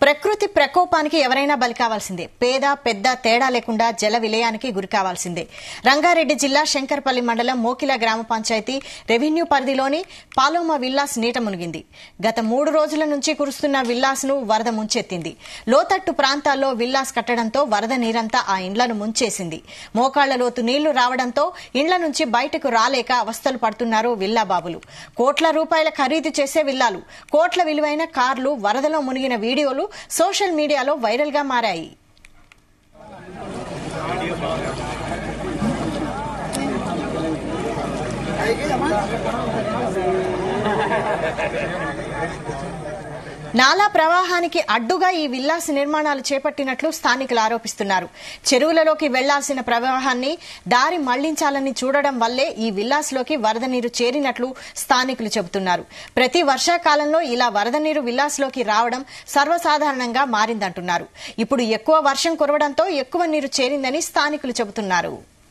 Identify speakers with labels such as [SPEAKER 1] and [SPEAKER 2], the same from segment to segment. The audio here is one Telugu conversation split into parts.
[SPEAKER 1] ప్రకృతి ప్రకోపానికి ఎవరైనా బలి కావాల్సిందే పేద పెద్ద తేడా లేకుండా జల విలయానికి గురి కావాల్సిందే రంగారెడ్డి జిల్లా శంకర్పల్లి మండలం మోకిల గ్రామ పంచాయతీ రెవెన్యూ పరిధిలోని పాలోమ విల్లాస్ నీట మునిగింది గత మూడు రోజుల నుంచి కురుస్తున్న విల్లాస్ ను వరద ముంచెత్తింది లోతట్టు ప్రాంతాల్లో విల్లాస్ కట్టడంతో వరద నీరంతా ఆ ఇండ్లను ముంచేసింది మోకాళ్ల లోతు నీళ్లు రావడంతో ఇండ్ల నుంచి బయటకు రాలేక అవస్థలు పడుతున్నారు విల్లా బాబులు కోట్ల రూపాయల ఖరీదు చేసే విల్లాలు కోట్ల విలువైన కార్లు వరదలో మునిగిన వీడియోలు సోషల్ మీడియాలో వైరల్ గా మారాయి నాలా ప్రవాహానికి అడ్డుగా ఈ విల్లాస్ నిర్మాణాలు చేపట్టినట్లు స్థానికులు ఆరోపిస్తున్నారు చెరువులలోకి వెళ్లాల్సిన ప్రవాహాన్ని దారి మళ్లించాలని చూడడం వల్లే ఈ విల్లాస్లోకి వరద నీరు చేరినట్లు స్థానికులు చెబుతున్నారు ప్రతి వర్షాకాలంలో ఇలా వరద నీరు విల్లాస్లోకి రావడం సర్వసాధారణంగా మారిందంటున్నారు ఇప్పుడు ఎక్కువ వర్షం కురవడంతో ఎక్కువ నీరు చేరిందని స్థానికులు చెబుతున్నారు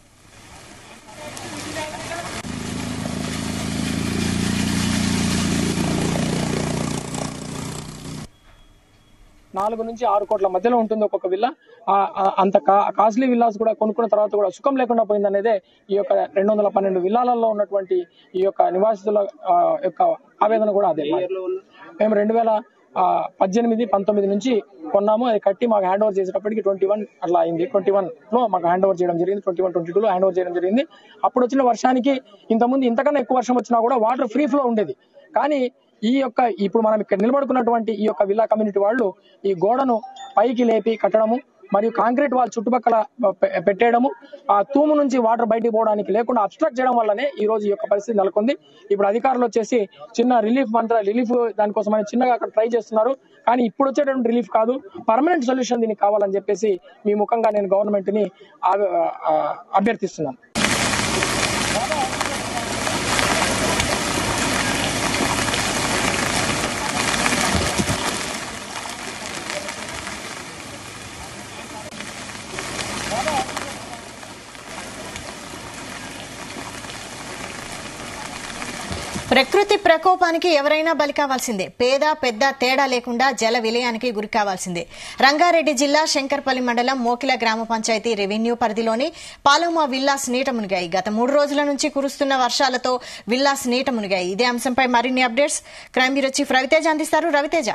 [SPEAKER 2] నాలుగు నుంచి ఆరు కోట్ల మధ్యలో ఉంటుంది ఒక్కొక్క విల్లా ఆ- ఆ- అంత కా- కాస్ట్లీ విల్లాస్ కూడా కొనుక్కున్న తర్వాత కూడా సుఖం లేకుండా పోయిందనేదే ఈ యొక్క రెండు వందల పన్నెండు విల్లాలలో ఉన్నటువంటి ఈ యొక్క నివాసితుల ఆ, యొక్క ఆవేదన కూడా అదే మేము రెండు వేల ఆ, పద్దెనిమిది పంతొమ్మిది నుంచి కొన్నాము అది కట్టి మాకు హ్యాండ్ ఓవర్ చేసేటప్పటికి ట్వంటీ వన్ అట్లా అయింది ట్వంటీ వన్ లో మాకు హ్యాండ్ ఓవర్ చేయడం జరిగింది ట్వంటీ వన్ ట్వంటీ టూ లో హ్యాండ్ ఓవర్ చేయడం జరిగింది అప్పుడు వచ్చిన వర్షానికి ఇంతకుముందు ఇంతకన్నా ఎక్కువ వర్షం వచ్చినా కూడా వాటర్ ఫ్రీ ఫ్లో ఉండేది కానీ ఈ యొక్క ఇప్పుడు మనం ఇక్కడ నిలబడుకున్నటువంటి ఈ యొక్క విల్లా కమ్యూనిటీ వాళ్ళు ఈ గోడను పైకి లేపి కట్టడము మరియు కాంక్రీట్ వాల్ చుట్టుపక్కల పె- పెట్టేయడము ఆ తూము నుంచి వాటర్ బయటికి పోవడానికి లేకుండా అబ్స్ట్రక్ట్ చేయడం వల్లనే ఈ రోజు ఈ యొక్క పరిస్థితి నెలకొంది ఇప్పుడు అధికారులు వచ్చేసి చిన్న రిలీఫ్ మంత్ర రిలీఫ్ దానికోసం చిన్నగా అక్కడ ట్రై చేస్తున్నారు కానీ ఇప్పుడు వచ్చేటువంటి రిలీఫ్ కాదు పర్మనెంట్ సొల్యూషన్ దీనికి కావాలని చెప్పేసి మీ ముఖంగా నేను గవర్నమెంట్ ని ఆ- ఆ- అభ్యర్థిస్తున్నాను
[SPEAKER 1] ప్రకృతి ప్రకోపానికి ఎవరైనా బలి కావాల్సిందే పేద పెద్ద తేడా లేకుండా జల విలయానికి గురి కావాల్సిందే రంగారెడ్డి జిల్లా శంకర్పల్లి మండలం మోకిల గ్రామ పంచాయతీ రెవెన్యూ పరిధిలోని పాలోమా విల్లాస్ నీట మునిగాయి గత మూడు రోజుల నుంచి కురుస్తున్న వర్షాలతో విల్లాస్ నీట మునిగాయి ఇదే అంశంపై మరిన్ని updates crime bureau chief Raviteja అందిస్తారు రవితేజ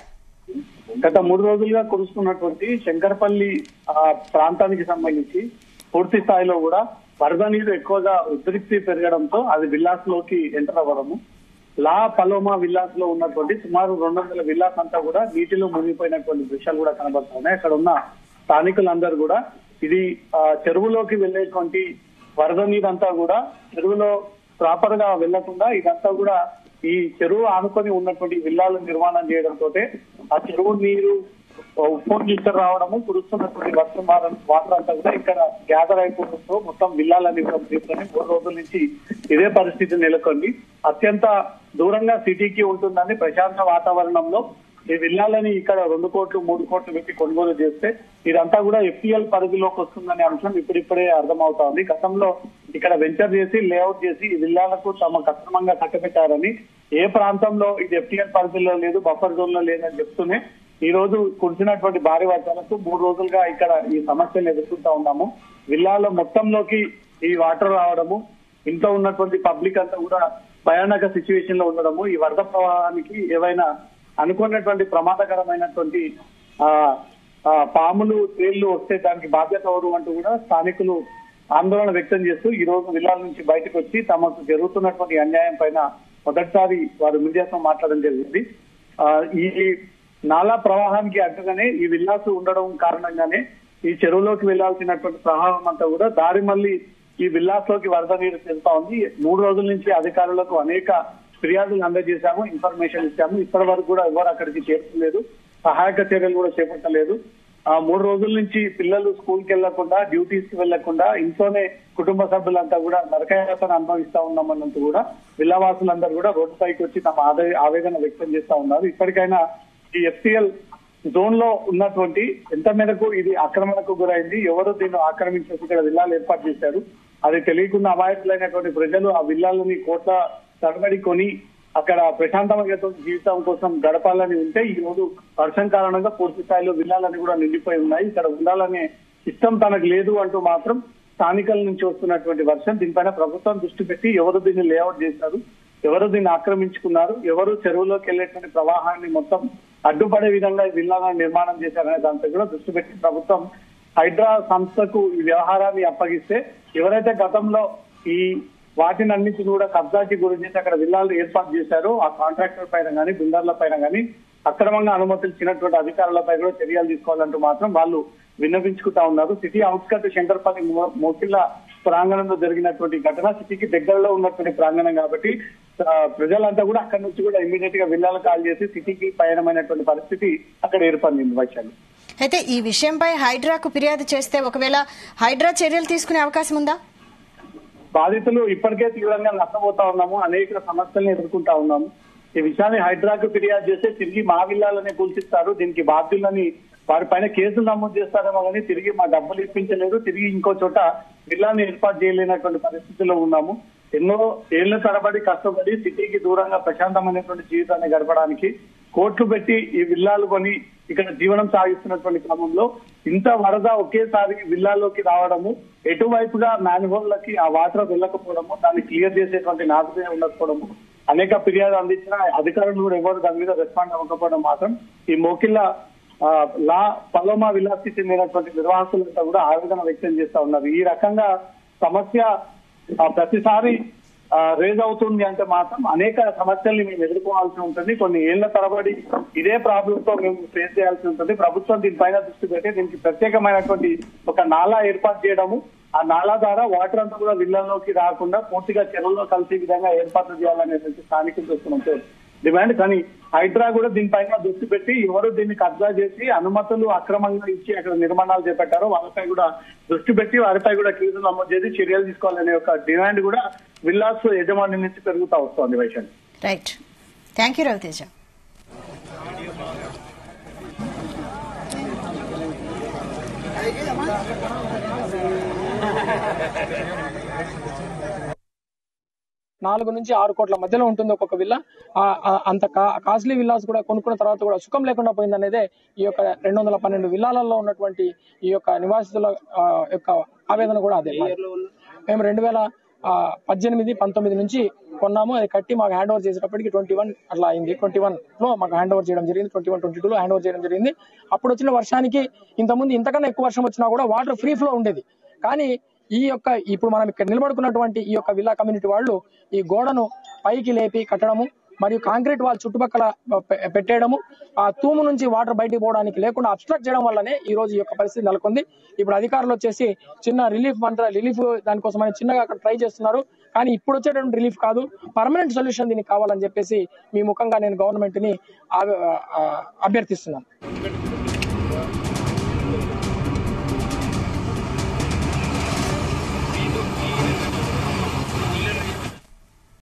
[SPEAKER 3] గత మూడు రోజులుగా కురుస్తున్నటువంటి శంకరపల్లి ఆ, ప్రాంతానికి సంబంధించి పూర్తి స్థాయిలో కూడా వరద నీరు ఎక్కువగా ఉద్రిక్తి పెరగడంతో అది విల్లాస్ లోకి ఎంటర్ అవ్వడము లా పలోమా విల్లాస్ లో ఉన్నటువంటి సుమారు రెండు వందల విల్లాస్ అంతా కూడా నీటిలో మునిగిపోయినటువంటి దృశ్యాలు కూడా కనబడుతున్నాయి అక్కడ ఉన్న స్థానికులందరూ కూడా ఇది ఆ, చెరువులోకి వెళ్ళేటువంటి వరద నీరంతా కూడా చెరువులో ప్రాపర్ గా వెళ్లకుండా ఇదంతా కూడా ఈ చెరువు ఆనుకొని ఉన్నటువంటి విల్లాలు నిర్మాణం చేయడంతో ఆ చెరువు నీరు ఉప్పొంగిస్తూ రావడము కురుస్తున్నటువంటి వర్షం వారం- వాటర్ అంతా కూడా ఇక్కడ గ్యాదర్ అయిపోవడంతో మొత్తం విల్లాలని కూడా మునిగిపోయి మూడు రోజుల నుంచి ఇదే పరిస్థితి నెలకొంది అత్యంత దూరంగా సిటీకి ఉంటుందని ప్రశాంత వాతావరణంలో ఈ విల్లాలని ఇక్కడ రెండు కోట్లు మూడు కోట్లు పెట్టి కొనుగోలు చేస్తే ఇదంతా కూడా ఎఫ్టీఎల్ పరిధిలోకి వస్తుందనే అంశం ఇప్పుడిప్పుడే అర్థమవుతా ఉంది గతంలో ఇక్కడ వెంచర్ చేసి లేఅవుట్ చేసి ఈ విల్లాలకు తమ కక్రమంగా కట్టబెట్టారని ఏ ప్రాంతంలో ఇది ఎఫ్టీఎల్ పరిధిలో లేదు బఫర్ జోన్ లో లేదని చెప్తూనే ఈ రోజు కురిసినటువంటి భారీ వర్షాలకు మూడు రోజులుగా ఇక్కడ ఈ సమస్యను ఎదుర్కొంటా ఉన్నాము విల్లాలో మొత్తంలోకి ఈ వాటర్ రావడము ఇంట్లో ఉన్నటువంటి పబ్లిక్ అంతా కూడా భయానక సిచ్యువేషన్ లో ఉండడము ఈ వరద ప్రవాహానికి ఏవైనా అనుకున్నటువంటి ప్రమాదకరమైనటువంటి ఆ ఆ, పాములు తేళ్లు వస్తే దానికి బాధ్యత ఎవరు అంటూ కూడా స్థానికులు ఆందోళన వ్యక్తం చేస్తూ ఈ రోజు విల్లాల నుంచి బయటకు వచ్చి తమకు జరుగుతున్నటువంటి అన్యాయం పైన మొదటిసారి వారు మీడియాతో మాట్లాడడం జరిగింది ఆ, ఈ నాలా ప్రవాహానికి అడ్డుగానే ఈ విల్లాసు ఉండడం కారణంగానే ఈ చెరువులోకి వెళ్లాల్సినటువంటి ప్రవాహం అంతా కూడా దారి మళ్ళీ ఈ విల్లాస్ లోకి వరద నీరు చెందుతా ఉంది మూడు రోజుల నుంచి అధికారులకు అనేక ఫిర్యాదులు అందజేశాము ఇన్ఫర్మేషన్ ఇచ్చాము ఇప్పటి వరకు కూడా ఎవరు అక్కడికి చేరుకోలేదు సహాయక చర్యలు కూడా చేపట్టలేదు ఆ మూడు రోజుల నుంచి పిల్లలు స్కూల్ కి వెళ్లకుండా డ్యూటీస్ కి వెళ్లకుండా ఇంట్లోనే కుటుంబ సభ్యులంతా కూడా నరకయాతను అనుభవిస్తా ఉన్నామన్నంత కూడా విల్లవాసులందరూ కూడా రోడ్డు పైకి వచ్చి తమ ఆదే- ఆవేదన వ్యక్తం చేస్తా ఉన్నారు ఇప్పటికైనా ఈ ఎఫ్టీఎల్ జోన్ లో ఉన్నటువంటి ఎంత మేరకు ఇది ఆక్రమణకు గురైంది ఎవరు దీన్ని ఆక్రమించేసి ఇక్కడ విల్లాలు ఏర్పాటు చేశారు అది తెలియకుండా అమాయకులైనటువంటి ప్రజలు ఆ విల్లాలని కోట్ల తరబడి కొని అక్కడ ప్రశాంతమైన జీవితం కోసం గడపాలని ఉంటే ఈ రోజు వర్షం కారణంగా పూర్తి స్థాయిలో విల్లాలని కూడా నిండిపోయి ఉన్నాయి ఇక్కడ ఉండాలనే ఇష్టం తనకు లేదు అంటూ మాత్రం స్థానికుల నుంచి వస్తున్నటువంటి వర్షం దీనిపైన ప్రభుత్వం దృష్టి పెట్టి ఎవరు దీన్ని లేఅవుట్ చేశారు ఎవరు దీన్ని ఆక్రమించుకున్నారు ఎవరు చెరువులోకి వెళ్ళేటువంటి ప్రవాహాన్ని మొత్తం అడ్డుపడే విధంగా ఈ విల్లాలను నిర్మాణం చేశారనే దానిపై కూడా దృష్టి పెట్టి ప్రభుత్వం హైడ్రా సంస్థకు ఈ వ్యవహారాన్ని అప్పగిస్తే ఎవరైతే గతంలో ఈ వాటిని అన్నింటిని కూడా కబ్జాకి గురి చేసి అక్కడ విల్లాలు ఏర్పాటు చేశారో ఆ కాంట్రాక్టర్ పైన కానీ బిల్డర్ల పైన కానీ అక్రమంగా అనుమతులు ఇచ్చినటువంటి అధికారులపై కూడా చర్యలు తీసుకోవాలంటూ మాత్రం వాళ్ళు విన్నవించుకుంటా ఉన్నారు సిటీ అవుట్స్కట్ శంకర్పల్లి మో- మోకిళ్ళ ప్రాంగణంలో జరిగినటువంటి ఘటన సిటీకి దగ్గరలో ఉన్నటువంటి ప్రాంగణం కాబట్టి ఆ, ప్రజలంతా కూడా అక్కడి నుంచి కూడా ఇమీడియట్ గా విల్లాలు కాల్ చేసి సిటీకి పయనమైనటువంటి పరిస్థితి అక్కడ ఏర్పడింది వైశాలి
[SPEAKER 1] అయితే ఈ విషయంపై హైడ్రాకు ఫిర్యాదు చేస్తే ఒకవేళ హైడ్రా చర్యలు తీసుకునే అవకాశం ఉందా
[SPEAKER 3] బాధితులు ఇప్పటికే తీవ్రంగా నష్టపోతా ఉన్నాము అనేక సమస్యల్ని ఎదుర్కొంటా ఉన్నాము ఈ విషయాన్ని హైడ్రాకు ఫిర్యాదు చేస్తే తిరిగి మా విల్లాలనే కూల్చిస్తారు దీనికి బాధ్యులని వారి పైన కేసులు నమోదు చేస్తారేమో కానీ తిరిగి మా డబ్బులు ఇప్పించలేదు తిరిగి ఇంకో చోట విల్లాన్ని ఏర్పాటు చేయలేనటువంటి పరిస్థితిలో ఉన్నాము ఎన్నో ఏళ్ల తరబడి కష్టపడి సిటీకి దూరంగా ప్రశాంతమైనటువంటి జీవితాన్ని గడపడానికి కోట్లు పెట్టి ఈ విల్లాలు కొని ఇక్కడ జీవనం సాగిస్తున్నటువంటి క్రమంలో ఇంత వరద ఒకేసారి విల్లాల్లోకి రావడము ఎటువైపుగా మ్యాన్హోల్లకి ఆ వాటర్ వెళ్ళకపోవడము దాన్ని క్లియర్ చేసేటువంటి నాశనం ఉండకపోవడము అనేక ఫిర్యాదు అందించిన అధికారులు కూడా ఎవరు దాని మీద రెస్పాండ్ అవ్వకపోవడం మాత్రం ఈ మోకిళ్ళ ఆ, లా పలోమా విలాస్కి చెందినటువంటి నిర్వాహకులంతా కూడా ఆవేదన వ్యక్తం చేస్తా ఉన్నారు ఈ రకంగా సమస్య ఆ, ప్రతిసారి రేజ్ అవుతుంది అంటే మాత్రం అనేక సమస్యల్ని మేము ఎదుర్కోవాల్సి ఉంటుంది కొన్ని ఏళ్ల తరబడి ఇదే ప్రాబ్లం తో మేము ఫేస్ చేయాల్సి ఉంటుంది ప్రభుత్వం దీనిపైన దృష్టి పెట్టి దీనికి ప్రత్యేకమైనటువంటి ఒక నాలా ఏర్పాటు చేయడము ఆ నాలా ద్వారా వాటర్ అంతా కూడా విల్లంలోకి రాకుండా పూర్తిగా చెరువులో కలిసే విధంగా ఏర్పాట్లు చేయాలనేటువంటి స్థానికులు చేస్తున్నట్టు డిమాండ్ కానీ హైడ్రా కూడా దీనిపైన దృష్టి పెట్టి ఎవరు దీన్ని కబ్జా చేసి అనుమతులు అక్రమంగా ఇచ్చి అక్కడ నిర్మాణాలు చేపట్టారో వాళ్ళపై కూడా దృష్టి పెట్టి వారిపై కూడా కేసులు నమోదు చేసి చర్యలు తీసుకోవాలనే ఒక డిమాండ్ కూడా విల్లాస్ యజమాని నుంచి పెరుగుతా వస్తోంది Vaishali
[SPEAKER 1] right thank you Raviteja
[SPEAKER 2] నాలుగు నుంచి ఆరు కోట్ల మధ్యలో ఉంటుంది ఒక్కొక్క విల్లా ఆ- ఆ- అంత కా- కాస్ట్లీ విల్లాస్ కూడా కొనుక్కున్న తర్వాత కూడా సుఖం లేకుండా పోయిందనేదే ఈ యొక్క రెండు వందల పన్నెండు విల్లాలలో ఉన్నటువంటి ఈ యొక్క నివాసితుల ఆ, యొక్క ఆవేదన కూడా అదే మేము రెండు వేల ఆ, పద్దెనిమిది పంతొమ్మిది నుంచి కొన్నాము అది కట్టి మాకు హ్యాండ్ ఓవర్ చేసేటప్పటికి ట్వంటీ వన్ అట్లా అయింది ట్వంటీ వన్ లో మాకు హ్యాండ్ ఓవర్ చేయడం జరిగింది ట్వంటీ వన్ ట్వంటీ టూ లో హ్యాండ్ ఓవర్ చేయడం జరిగింది అప్పుడు వచ్చిన వర్షానికి ఇంతకుముందు ఇంతకన్నా ఎక్కువ వర్షం వచ్చినా కూడా వాటర్ ఫ్రీ ఫ్లో ఉండేది కానీ ఈ యొక్క ఇప్పుడు మనం ఇక్కడ నిలబడుకున్నటువంటి ఈ యొక్క విల్లా కమ్యూనిటీ వాళ్ళు ఈ గోడను పైకి లేపి కట్టడము మరియు కాంక్రీట్ వాల్ చుట్టుపక్కల పె- పెట్టేయడము ఆ తూము నుంచి వాటర్ బయటికి పోవడానికి లేకుండా అబ్స్ట్రక్ట్ చేయడం వల్లనే ఈ రోజు ఈ యొక్క పరిస్థితి నెలకొంది ఇప్పుడు అధికారులు వచ్చేసి చిన్న రిలీఫ్ మంత్ర రిలీఫ్ దానికోసం అని చిన్నగా అక్కడ ట్రై చేస్తున్నారు కానీ ఇప్పుడు వచ్చేటువంటి రిలీఫ్ కాదు పర్మనెంట్ సొల్యూషన్ దీనికి కావాలని చెప్పేసి మీ ముఖంగా నేను గవర్నమెంట్ ని ఆ- ఆ- అభ్యర్థిస్తున్నాను